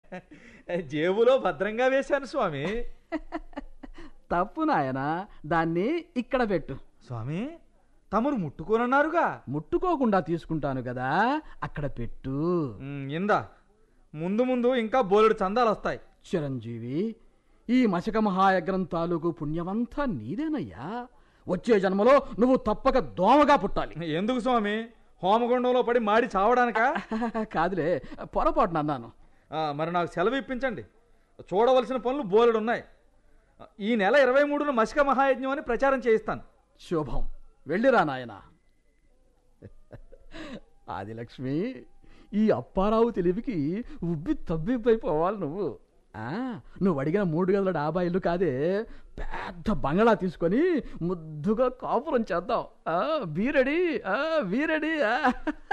జేబులో భద్రంగా వేశాను స్వామి తప్పు నాయనా దాన్ని ఇక్కడ పెట్టు స్వామి తమరు ముట్టుకోనన్నారుగా ముట్టుకోకుండా తీసుకుంటాను కదా అక్కడ పెట్టు ఉమ్, ఇందా ముందు ముందు ఇంకా బోలెడు చందాలు వస్తాయి చిరంజీవి ఈ మశక మహాయగ్రం తాలూకు పుణ్యమంతా నీదేనయ్యా వచ్చే జన్మలో నువ్వు తప్పక దోమగా పుట్టాలి ఎందుకు స్వామి హోమగుండంలో పడి మాడి చావడానికా కాదులే పొరపాటున అన్నాను ఆ, మరి నాకు సెలవు ఇప్పించండి చూడవలసిన పనులు బోలెడు ఉన్నాయి ఈ నెల ఇరవై మూడున మసిక మహాయజ్ఞం అని ప్రచారం చేయిస్తాను శుభం వెళ్ళిరా నాయనా ఆదిలక్ష్మి ఈ అప్పారావు తెలివికి ఉబ్బి తబ్బిబ్బైపోవాలి నువ్వు ఆ, నువ్వు అడిగిన మూడు గదుల డాబా ఇల్లు కాదే పెద్ద బంగళా తీసుకొని ముద్దుగా కాపురం చేద్దాం ఆ, బీరడి ఆ, బీరడి ఆ.